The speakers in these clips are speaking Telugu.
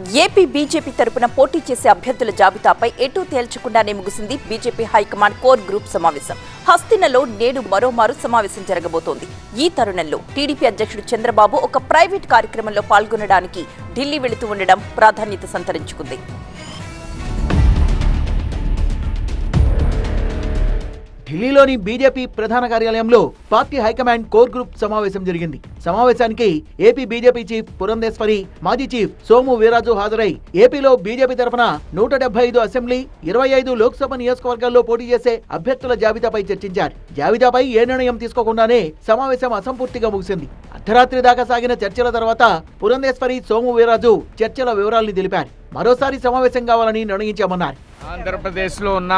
ఏపీ బీజేపీ తరపున పోటీ చేసే అభ్యర్థుల జాబితాపై ఎటూ తేల్చకుండానే ముగిసింది బీజేపీ హైకమాండ్ కోర్ గ్రూప్ సమావేశం హస్తినలో నేడు మరోమారు సమావేశం జరగబోతోంది ఈ తరుణంలో టీడీపీ అధ్యక్షుడు చంద్రబాబు ఒక ప్రైవేట్ కార్యక్రమంలో పాల్గొనడానికి ఢిల్లీ వెళుతూ ఉండడం ప్రాధాన్యత సంతరించుకుంది ఢిల్లీలోని బీజేపీ ప్రధాన కార్యాలయంలో పార్టీ హైకమాండ్ కోర్ గ్రూప్ సమావేశం జరిగింది సమావేశానికి ఏపీ బీజేపీ చీఫ్ పురంధేశ్వరి మాజీ చీఫ్ సోము వీరాజు హాజరై ఏపీలో బీజేపీ తరఫున నూట డెబ్బై ఐదు అసెంబ్లీ ఇరవై ఐదు లోక్సభ నియోజకవర్గాల్లో పోటీ చేసే అభ్యర్థుల జాబితాపై చర్చించారు జాబితాపై ఏ నిర్ణయం తీసుకోకుండానే సమావేశం అసంపూర్తిగా ముగిసింది అర్ధరాత్రి దాకా సాగిన చర్చల తర్వాత పురంధేశ్వరి సోము వీరాజు చర్చల వివరాల్ని తెలిపారు మరోసారి సమావేశం కావాలని నిర్ణయించామన్నారు ఆంధ్రప్రదేశ్లో ఉన్న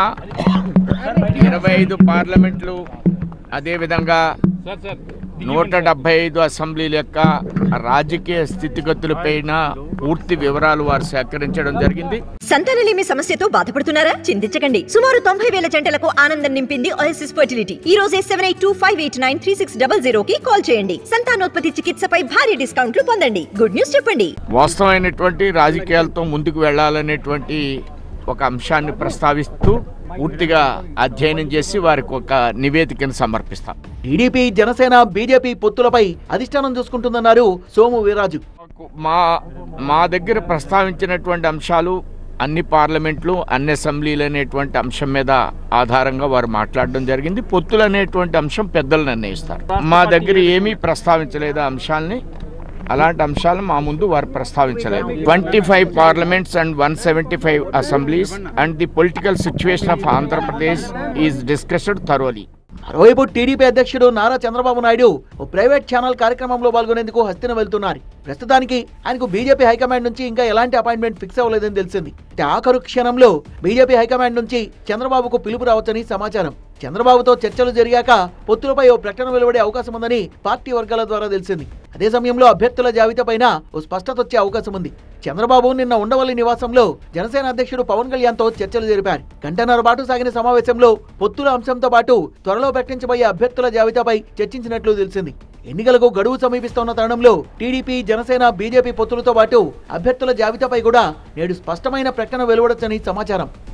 ఇరవై ఐదు పార్లమెంట్లు అదేవిధంగా నూట డెబ్బై ఐదు అసెంబ్లీల యొక్క రాజకీయ స్థితిగతులపైన పూర్తి వివరాలు వారు సేకరించడం జరిగింది సంతానలేమి సమస్యతో బాధపడుతున్నారా చింతించకండి సుమారు తొంభై వేల జంటలకు ఆనందం నింపింది ఓఎస్ఎస్ ఫర్టిలిటీ ఈ రోజే seven eight two five eight nine three six double zero కి కాల్ చేయండి సంతానోత్పత్తి చికిత్సపై భారీ డిస్కౌంట్లు పొందండి గుడ్ న్యూస్ చెప్పండి వాస్తవమైనటువంటి రాజకీయాలతో ముందుకు వెళ్ళాలనేటువంటి ఒక అంశాన్ని ప్రస్తావిస్తూ పూర్తిగా అధ్యయనం చేసి వారికి ఒక నివేదికను సమర్పిస్తాం టీడీపీ జనసేన బీజేపీ పొత్తులపై అధిష్టానం చూసుకుంటుందన్నారు సోము వీరాజు మా మా దగ్గర ప్రస్తావించినటువంటి అంశాలు అన్ని పార్లమెంట్లు అన్ని అసెంబ్లీలు అనేటువంటి అంశం మీద ఆధారంగా వారు మాట్లాడడం జరిగింది పొత్తులు అనేటువంటి అంశం పెద్దలు నిర్ణయిస్తారు మా దగ్గర ఏమీ ప్రస్తావించలేదు ఆ అంశాలని అలాంటి అంశాలు మా ముందు వారు ప్రస్తావించలేదు twenty five parliaments and one seventy five assemblies and the political situation of Andhra Pradesh is discussed thoroughly మరోవైపు టీడీపీ అధ్యక్షుడు నారా చంద్రబాబు నాయుడు ఓ ప్రైవేట్ ఛానల్ కార్యక్రమంలో పాల్గొనేందుకు హస్తిన వెళ్తున్నారు ప్రస్తుతానికి ఆయనకు బీజేపీ హైకమాండ్ నుంచి ఇంకా ఎలాంటి అపాయింట్మెంట్ ఫిక్స్ అవ్వలేదని తెలిసింది అయితే ఆఖరు క్షణంలో బీజేపీ హైకమాండ్ నుంచి చంద్రబాబుకు పిలుపు రావచ్చని సమాచారం చంద్రబాబుతో చర్చలు జరిగాక పొత్తులపై ఓ ప్రకటన వెలువడే అవకాశం ఉందని పార్టీ వర్గాల ద్వారా తెలిసింది అదే సమయంలో అభ్యర్థుల జాబితా పైన ఓ స్పష్టత వచ్చే అవకాశం ఉంది చంద్రబాబు నిన్న ఉండవల్లి నివాసంలో జనసేన అధ్యక్షుడు పవన్ కళ్యాణ్ తో చర్చలు జరిపారు గంటన్నర పాటు సాగిన సమావేశంలో పొత్తుల అంశంతో పాటు త్వరలో ప్రకటించబోయే అభ్యర్థుల జాబితాపై చర్చించినట్లు తెలిసింది ఎన్నికలకు గడువు సమీపిస్తున్న తరుణంలో టీడీపీ జనసేన బీజేపీ పొత్తులతో పాటు అభ్యర్థుల జాబితాపై కూడా నేడు స్పష్టమైన ప్రకటన వెలువడొచ్చని సమాచారం